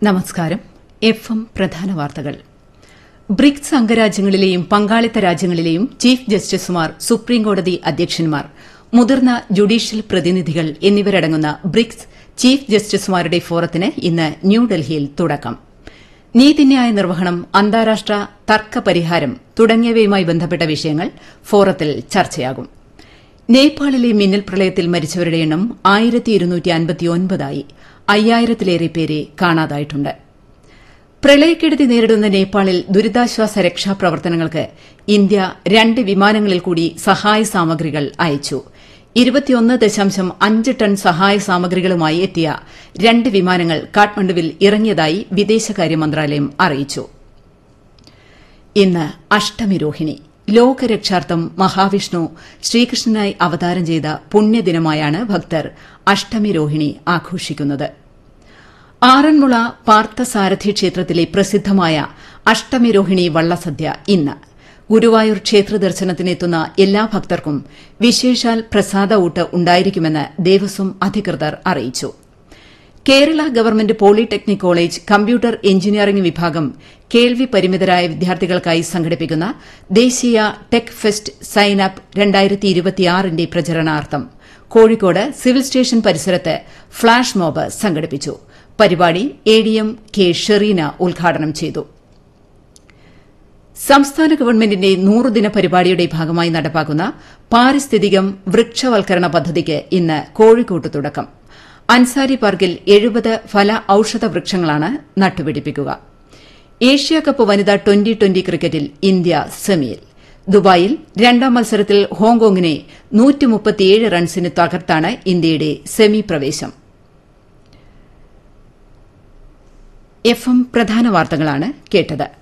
നമസ്കാരം F M പ്രധാന വാർത്തകൾ ബ്രിക്സ് അംഗരാജ്യങ്ങളിലെയും പങ്കാളിത്ത രാജ്യങ്ങളിലെയും ചീഫ് ജസ്റ്റിസുമാർ സുപ്രീംകോടതി അധ്യക്ഷന്മാർ മുതിർന്ന ജുഡീഷ്യൽ പ്രതിനിധികൾ എന്നിവരടങ്ങുന്ന ബ്രിക്സ് ചീഫ് ജസ്റ്റിസുമാരുടെ ഫോറത്തിന് ഇന്ന് ന്യൂഡൽഹിയിൽ തുടക്കം നീതിന്യായ നിർവഹണം അന്താരാഷ്ട്ര തർക്ക പരിഹാരം തുടങ്ങിയവയുമായി ബന്ധപ്പെട്ട വിഷയങ്ങൾ ഫോറത്തിൽ ചർച്ചയാകും നേപ്പാളിലെ മിന്നൽ പ്രളയത്തിൽ മരിച്ചവരുടെ എണ്ണം ആയിരത്തി ഇരുന്നൂറ്റി അൻപത്തിയൊൻപതായി അയ്യായിരത്തിലേറെ പേരെ കാണാതായിട്ടുണ്ട് പ്രളയക്കെടുതി നേരിടുന്ന നേപ്പാളിൽ ദുരിതാശ്വാസ രക്ഷാപ്രവർത്തനങ്ങൾക്ക് ഇന്ത്യ രണ്ട് വിമാനങ്ങളിൽ കൂടി സഹായ സാമഗ്രികൾ അയച്ചു ഇരുപത്തിയൊന്ന് ദശാംശം അഞ്ച് ടൺ സഹായ സാമഗ്രികളുമായി എത്തിയ രണ്ട് വിമാനങ്ങൾ കാഠ്മണ്ഡുവിൽ ഇറങ്ങിയതായി വിദേശകാര്യ മന്ത്രാലയം അറിയിച്ചു ഇന്ന് അഷ്ടമിരോഹിണി ലോകരക്ഷാർത്ഥം മഹാവിഷ്ണു ശ്രീകൃഷ്ണനായി അവതാരം ചെയ്ത പുണ്യദിനമായാണ് ഭക്തർ അഷ്ടമിരോഹിണി ആഘോഷിക്കുന്നത് ആറന്മുള പാർത്ഥസാരഥി ക്ഷേത്രത്തിലെ പ്രസിദ്ധമായ അഷ്ടമിരോഹിണി വള്ളസദ്യ ഇന്ന് ഗുരുവായൂർ ക്ഷേത്ര ദർശനത്തിനെത്തുന്ന എല്ലാ ഭക്തർക്കും വിശേഷാൽ പ്രസാദ ഊട്ട് ഉണ്ടായിരിക്കുമെന്ന് ദേവസ്വം അധികൃതർ അറിയിച്ചു Kerala government polytechnic college computer engineering വിഭാഗം കേൾവി പരിമിതരായ വിദ്യാർത്ഥികൾക്കായി സംഘടിപ്പിക്കുന്ന ദേശീയ ടെക് ഫെസ്റ്റ് സൈൻ അപ്പ് ന്റെ പ്രചരണാർത്ഥം കോഴിക്കോട് സിവിൽ സ്റ്റേഷൻ പരിസരത്ത് ഫ്ളാഷ് മോബ് സംഘടിപ്പിച്ചു പരിപാടി A D M K Sherina ഉദ്ഘാടനം ചെയ്തു സംസ്ഥാന ഗവൺമെന്റിന്റെ നൂറുദിന പരിപാടിയുടെ ഭാഗമായി നടപ്പാക്കുന്ന പാരിസ്ഥിതികം വൃക്ഷവൽക്കരണ പദ്ധതിക്ക് ഇന്ന് കോഴിക്കോട്ട് തുടക്കം അൻസാരി പാർക്കിൽ എഴുപത് ഫല ഔഷധ വൃക്ഷങ്ങളാണ് നട്ടുപിടിപ്പിക്കുക ഏഷ്യ കപ്പ് വനിതാ ട്വന്റി ട്വന്റി ക്രിക്കറ്റിൽ ഇന്ത്യ സെമിയിൽ ദുബായിൽ രണ്ടാം മത്സരത്തിൽ ഹോങ്കോങ്ങിനെ റൺസിന് തകർത്താണ് ഇന്ത്യയുടെ സെമി പ്രവേശം എഫ് എം പ്രധാന വാർത്തകളാണ് കേട്ടത്